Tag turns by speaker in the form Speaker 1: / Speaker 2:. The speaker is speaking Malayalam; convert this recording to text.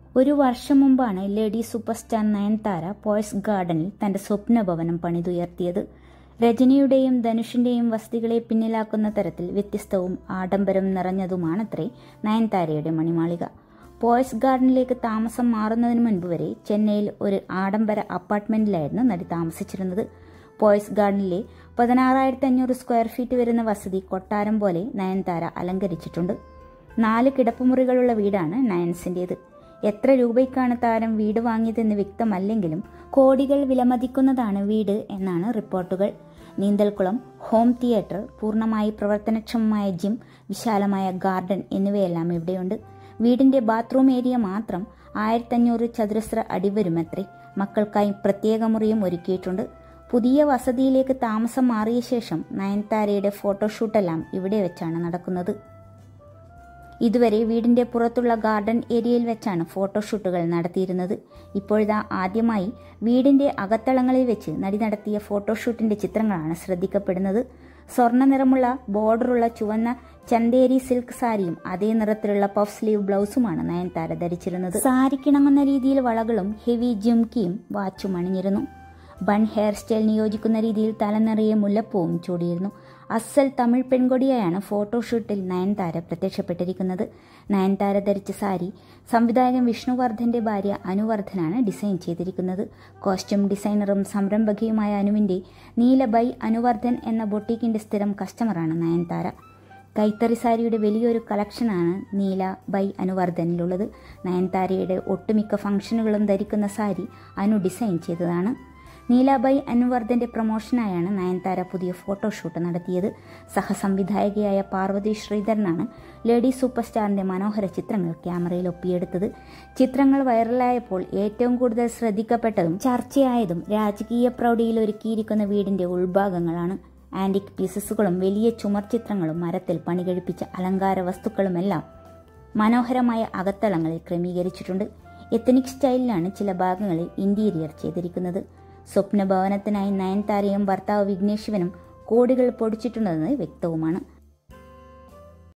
Speaker 1: ഒരു വർഷം മുമ്പാണ് lady super star Nayanthara Poes ഗാർഡനിൽ തന്റെ സ്വപ്നഭവനം പണിതുയർത്തിയത് രജനിയുടെയും ധനുഷിന്റെയും വസതികളെ പിന്നിലാക്കുന്ന തരത്തിൽ വ്യത്യസ്തവും ആഡംബരം നിറഞ്ഞതുമാണത്രേ നയൻതാരയുടെ മണിമാളിക പോയ്സ് ഗാർഡനിലേക്ക് താമസം മാറുന്നതിന് മുൻപ് വരെ ചെന്നൈയിൽ ഒരു ആഡംബര അപ്പാർട്ട്മെന്റിലായിരുന്നു നടി താമസിച്ചിരുന്നത് പോയ്സ് ഗാർഡനിലെ പതിനാറായിരത്തി അഞ്ഞൂറ് സ്ക്വയർ ഫീറ്റ് വരുന്ന വസതി കൊട്ടാരം പോലെ നയൻതാര അലങ്കരിച്ചിട്ടുണ്ട് നാല് കിടപ്പുമുറികളുള്ള വീടാണ് നയൻസിന്റേത് എത്ര രൂപയ്ക്കാണ് താരം വീട് വാങ്ങിയതെന്ന് വ്യക്തമല്ലെങ്കിലും കോടികൾ വിലമതിക്കുന്നതാണ് വീട് എന്നാണ് റിപ്പോർട്ടുകൾ നീന്തൽക്കുളം ഹോം തിയേറ്റർ പൂർണ്ണമായി പ്രവർത്തനക്ഷമമായ ജിം വിശാലമായ ഗാർഡൻ എന്നിവയെല്ലാം ഇവിടെയുണ്ട് വീടിന്റെ ബാത്റൂം ഏരിയ മാത്രം ആയിരത്തഞ്ഞൂറ് ചതുരശ്ര അടി വരുമത്രേ മക്കൾക്കായി പ്രത്യേക മുറിയും ഒരുക്കിയിട്ടുണ്ട് പുതിയ വസതിയിലേക്ക് താമസം മാറിയ ശേഷം നയൻതാരയുടെ ഫോട്ടോഷൂട്ടെല്ലാം ഇവിടെ വെച്ചാണ് നടക്കുന്നത് ഇതുവരെ വീടിന്റെ പുറത്തുള്ള ഗാർഡൻ ഏരിയയിൽ വെച്ചാണ് ഫോട്ടോഷൂട്ടുകൾ നടത്തിയിരുന്നത് ഇപ്പോഴിതാ ആദ്യമായി വീടിന്റെ അകത്തളങ്ങളിൽ വെച്ച് നടി നടത്തിയ ഫോട്ടോഷൂട്ടിന്റെ ചിത്രങ്ങളാണ് ശ്രദ്ധിക്കപ്പെടുന്നത് സ്വർണ്ണ നിറമുള്ള ബോർഡറുള്ള ചുവന്ന ചന്തേരി സിൽക്ക് സാരിയും അതേ നിറത്തിലുള്ള പഫ് സ്ലീവ് ബ്ലൗസുമാണ് നയൻതാര ധരിച്ചിരുന്നത് സാരിക്കിണങ്ങുന്ന രീതിയിൽ വളകളും ഹെവി ജിംകിയും വാച്ചും അണിഞ്ഞിരുന്നു ബൺ ഹെയർ സ്റ്റൈൽ നിയോജിക്കുന്ന രീതിയിൽ തലനിറയെ മുല്ലപ്പൂവും ചൂടിയിരുന്നു അസൽ തമിഴ് പെൺകൊടിയായാണ് ഫോട്ടോഷൂട്ടിൽ നയൻതാര പ്രത്യക്ഷപ്പെട്ടിരിക്കുന്നത് നയൻതാര ധരിച്ച സാരി സംവിധായകൻ വിഷ്ണുവർദ്ധന്റെ ഭാര്യ അനുവർദ്ധനാണ് ഡിസൈൻ ചെയ്തിരിക്കുന്നത് കോസ്റ്റ്യൂം ഡിസൈനറും സംരംഭകയുമായ അനുവിന്റെ നീല ബൈ അനുവർദ്ധൻ എന്ന ബൊട്ടീക്കിന്റെ സ്ഥിരം കസ്റ്റമറാണ് നയൻതാര കൈത്തറി സാരിയുടെ വലിയൊരു കളക്ഷനാണ് നീല ബൈ അനുവർദ്ധനിലുള്ളത് നയൻതാരയുടെ ഒട്ടുമിക്ക ഫംഗ്ഷനുകളും ധരിക്കുന്ന സാരി അനു ഡിസൈൻ ചെയ്തതാണ് നീലാബൈ അനുവർദ്ധന്റെ പ്രൊമോഷനായാണ് നയൻതാര പുതിയ ഫോട്ടോഷൂട്ട് നടത്തിയത് സഹസംവിധായകയായ പാർവതി ശ്രീധരനാണ് ലേഡി സൂപ്പർ സ്റ്റാറിന്റെ മനോഹര ചിത്രങ്ങൾ ക്യാമറയിൽ ഒപ്പിയെടുത്തത് ചിത്രങ്ങൾ വൈറലായപ്പോൾ ഏറ്റവും കൂടുതൽ ശ്രദ്ധിക്കപ്പെട്ടതും ചർച്ചയായതും രാജകീയ പ്രൗഢിയിൽ ഒരുക്കിയിരിക്കുന്ന വീടിന്റെ ഉൾഭാഗങ്ങളാണ് ആന്റിക് പീസസുകളും വലിയ ചുമർ ചിത്രങ്ങളും മരത്തിൽ പണികഴിപ്പിച്ച അലങ്കാര വസ്തുക്കളുമെല്ലാം മനോഹരമായ അകത്തളങ്ങളിൽ ക്രമീകരിച്ചിട്ടുണ്ട് എത്തനിക് സ്റ്റൈലിലാണ് ചില ഭാഗങ്ങളിൽ ഇന്റീരിയർ ചെയ്തിരിക്കുന്നത് സ്വപ്നഭവനത്തിനായി നയൻതാരയും ഭർത്താവ് വിഘ്നേഷ് ശിവനും കോടികൾ പൊടിച്ചിട്ടുണ്ടെന്ന് വ്യക്തവുമാണ്